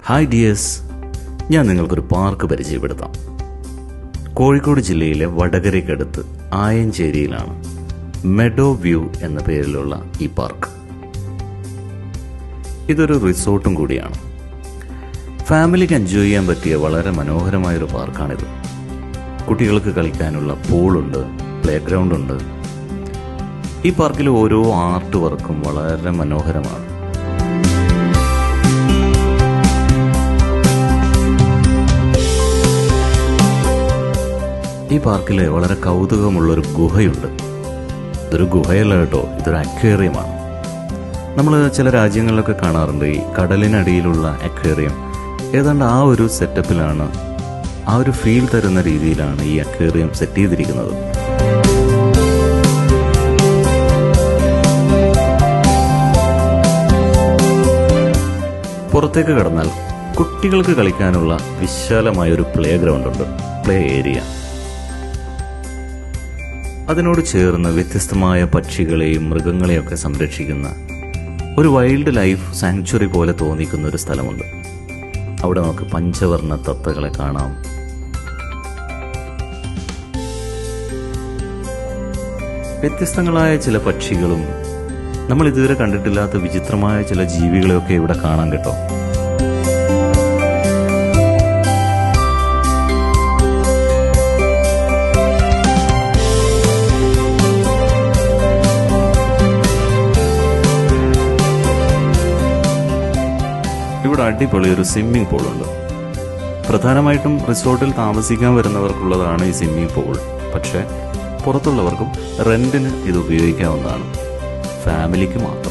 hi dears ഞാൻ നിങ്ങൾക്കൊരു park പരിചയപ്പെടുത്താം കോഴിക്കോട് ജില്ലയിലെ വടകരയ്ക്കടുത്ത് ആയഞ്ചേരിയിലാണ് മെഡോ വ്യൂ എന്ന പേരിലുള്ള ഈ പാർക്ക് ഇതൊരു റിസോർട്ടും കൂടിയാണ് ഫാമിലിക്ക് എൻജോയ് ചെയ്യാൻ പറ്റിയ വളരെ മനോഹരമായൊരു പാർക്കാണിത് കുട്ടികൾക്ക് കളിക്കാനുള്ള പൂളുണ്ട് പ്ലേ ഗ്രൗണ്ട് ഉണ്ട് ഈ പാർക്കിലെ ഓരോ ആർട്ട് വർക്കും വളരെ മനോഹരമാണ് ഈ പാർക്കിൽ വളരെ കൗതുകമുള്ളൊരു ഗുഹയുണ്ട് ഇതൊരു ഗുഹയല്ല കേട്ടോ ഇതൊരു അക്വേറിയമാണ് നമ്മൾ ചില രാജ്യങ്ങളിലൊക്കെ കാണാറുണ്ട് ഈ കടലിനടിയിലുള്ള അക്വേറിയം ഏതാണ്ട് ആ ഒരു സെറ്റപ്പിലാണ് ആ ഒരു ഫീൽ തരുന്ന രീതിയിലാണ് ഈ അക്വേറിയം സെറ്റ് ചെയ്തിരിക്കുന്നത് പുറത്തേക്ക് കടന്നാൽ കുട്ടികൾക്ക് കളിക്കാനുള്ള വിശാലമായ ഒരു പ്ലേ ഗ്രൗണ്ട് ഉണ്ട് പ്ലേ ഏരിയ അതിനോട് ചേർന്ന് വ്യത്യസ്തമായ പക്ഷികളെയും മൃഗങ്ങളെയൊക്കെ സംരക്ഷിക്കുന്ന ഒരു വൈൽഡ് ലൈഫ് സാങ്ച്വറി പോലെ തോന്നിക്കുന്ന ഒരു സ്ഥലമുണ്ട് അവിടെ നമുക്ക് പഞ്ചവർണ്ണ തത്തകളെ കാണാം വ്യത്യസ്തങ്ങളായ ചില പക്ഷികളും നമ്മൾ ഇതുവരെ കണ്ടിട്ടില്ലാത്ത വിചിത്രമായ ചില ജീവികളെയൊക്കെ ഇവിടെ കാണാൻ കേട്ടോ ഇവിടെ അടിപൊളി ഒരു സ്വിമ്മിംഗ് പൂൾ ഉണ്ട് പ്രധാനമായിട്ടും റിസോർട്ടിൽ താമസിക്കാൻ വരുന്നവർക്കുള്ളതാണ് ഈ സ്വിമ്മിംഗ് പൂൾ പക്ഷേ പുറത്തുള്ളവർക്കും റെന്റിന് ഇത് ഉപയോഗിക്കാവുന്നതാണ് ഫാമിലിക്ക് മാത്രം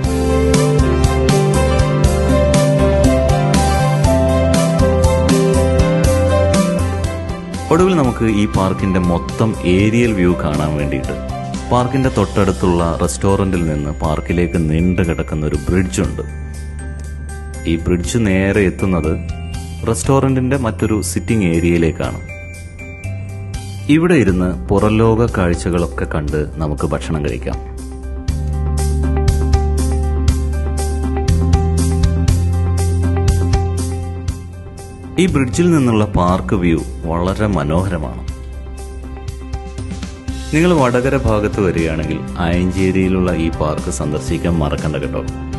ഒടുവിൽ നമുക്ക് ഈ പാർക്കിന്റെ മൊത്തം ഏരിയൽ വ്യൂ കാണാൻ വേണ്ടിയിട്ട് പാർക്കിന്റെ തൊട്ടടുത്തുള്ള റെസ്റ്റോറന്റിൽ നിന്ന് പാർക്കിലേക്ക് നീണ്ടു കിടക്കുന്ന ഒരു ബ്രിഡ്ജ് ഉണ്ട് ഈ ബ്രിഡ്ജ് നേരെ എത്തുന്നത് റെസ്റ്റോറന്റിന്റെ മറ്റൊരു സിറ്റിംഗ് ഏരിയയിലേക്കാണ് ഇവിടെ ഇരുന്ന് പുറംലോക കാഴ്ചകളൊക്കെ കണ്ട് നമുക്ക് ഭക്ഷണം കഴിക്കാം ഈ ബ്രിഡ്ജിൽ നിന്നുള്ള പാർക്ക് വ്യൂ വളരെ മനോഹരമാണ് നിങ്ങൾ വടകര ഭാഗത്ത് വരികയാണെങ്കിൽ ആയഞ്ചേരിയിലുള്ള ഈ പാർക്ക് സന്ദർശിക്കാൻ മറക്കണ്ട കേട്ടോ